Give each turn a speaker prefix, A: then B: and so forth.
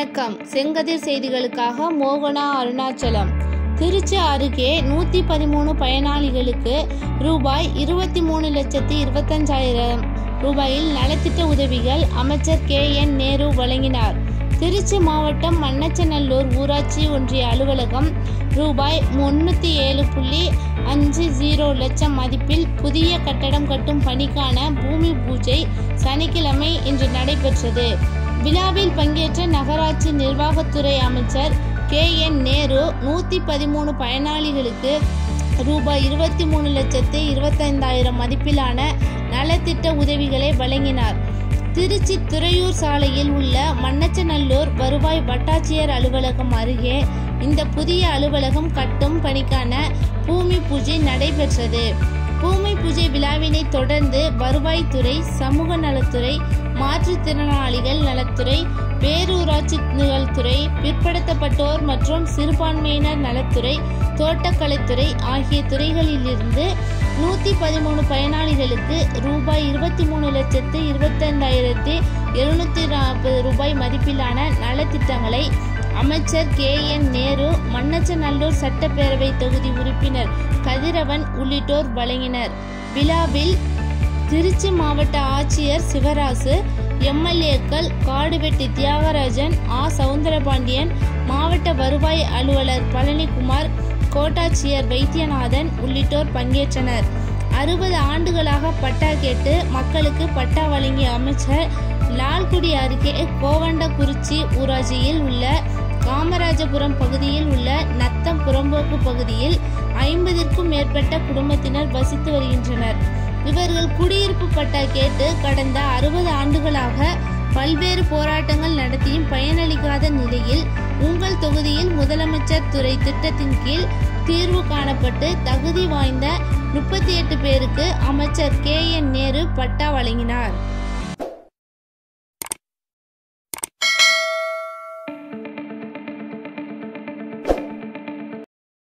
A: வணக்கம் செங்கதிர் செய்திகளுக்காக மோகனா அருணாச்சலம் திருச்சி அருகே நூற்றி பதிமூணு பயனாளிகளுக்கு ரூபாய் இருபத்தி மூணு லட்சத்தி இருபத்தஞ்சாயிரம் ரூபாயில் நலத்திட்ட உதவிகள் அமைச்சர் கே என் நேரு வழங்கினார் திருச்சி மாவட்டம் மண்ணச்சநல்லூர் ஊராட்சி ஒன்றிய அலுவலகம் ரூபாய் முன்னூற்றி ஏழு புள்ளி அஞ்சு ஜீரோ லட்சம் மதிப்பில் புதிய கட்டடம் கட்டும் பணிக்கான பூமி பூஜை சனிக்கிழமை இன்று நடைபெற்றது விழாவில் பங்கேற்ற நகராட்சி நிர்வாகத்துறை அமைச்சர் கே என் நேரு நூற்றி பதிமூணு பயனாளிகளுக்கு ரூபாய் இருபத்தி மூணு லட்சத்து இருபத்தைந்தாயிரம் மதிப்பிலான நலத்திட்ட உதவிகளை வழங்கினார் திருச்சி துறையூர் சாலையில் உள்ள மண்ணச்சநல்லூர் வருவாய் வட்டாட்சியர் அலுவலகம் அருகே இந்த புதிய அலுவலகம் கட்டும் பணிக்கான பூமி பூஜை நடைபெற்றது பூமி பூஜை விழாவினை தொடர்ந்து வருவாய்த்துறை சமூக நலத்துறை மாற்றுத்திறனாளிகள் நலத்துறை பேரூராட்சி நலத்துறை பிற்படுத்தப்பட்டோர் மற்றும் சிறுபான்மையினர் நலத்துறை தோட்டக்கலைத்துறை ஆகிய துறைகளிலிருந்து நூற்றி பதிமூணு பயனாளிகளுக்கு ரூபாய் இருபத்தி மூணு லட்சத்து இருபத்தைந்தாயிரத்தி எழுநூற்றி நாற்பது ரூபாய் மதிப்பிலான நலத்திட்டங்களை அமைச்சர் கே என் நேரு மண்ணச்சநல்லூர் சட்டப்பேரவை தொகுதி உறுப்பினர் கதிரவன் உள்ளிட்டோர் வழங்கினர் விழாவில் திருச்சி மாவட்ட ஆட்சியர் சிவராசு எம்எல்ஏக்கள் காடுவெட்டி தியாகராஜன் ஆ சவுந்தரபாண்டியன் மாவட்ட வருவாய் அலுவலர் பழனிக்குமார் கோட்டாட்சியர் வைத்தியநாதன் உள்ளிட்டோர் பங்கேற்றனர் அறுபது ஆண்டுகளாக பட்டா கேட்டு மக்களுக்கு பட்டா வழங்கிய அமைச்சர் லால்குடி அருகே கோவண்டக்குறிச்சி ஊராட்சியில் உள்ள காமராஜபுரம் பகுதியில் உள்ள நத்தம் புறம்போக்கு பகுதியில் ஐம்பதிற்கும் மேற்பட்ட குடும்பத்தினர் வசித்து வருகின்றனர் இவர்கள் குடியிருப்பு பட்டா கேட்டு கடந்த அறுபது ஆண்டுகளாக பல்வேறு போராட்டங்கள் நடத்தியும் பயனளிக்காத நிலையில் உங்கள் தொகுதியில் முதலமைச்சர் துறை திட்டத்தின் கீழ் தீர்வு காணப்பட்டு தகுதி வாய்ந்த முப்பத்தி எட்டு பேருக்கு அமைச்சர் கே என் நேரு பட்டா வழங்கினார்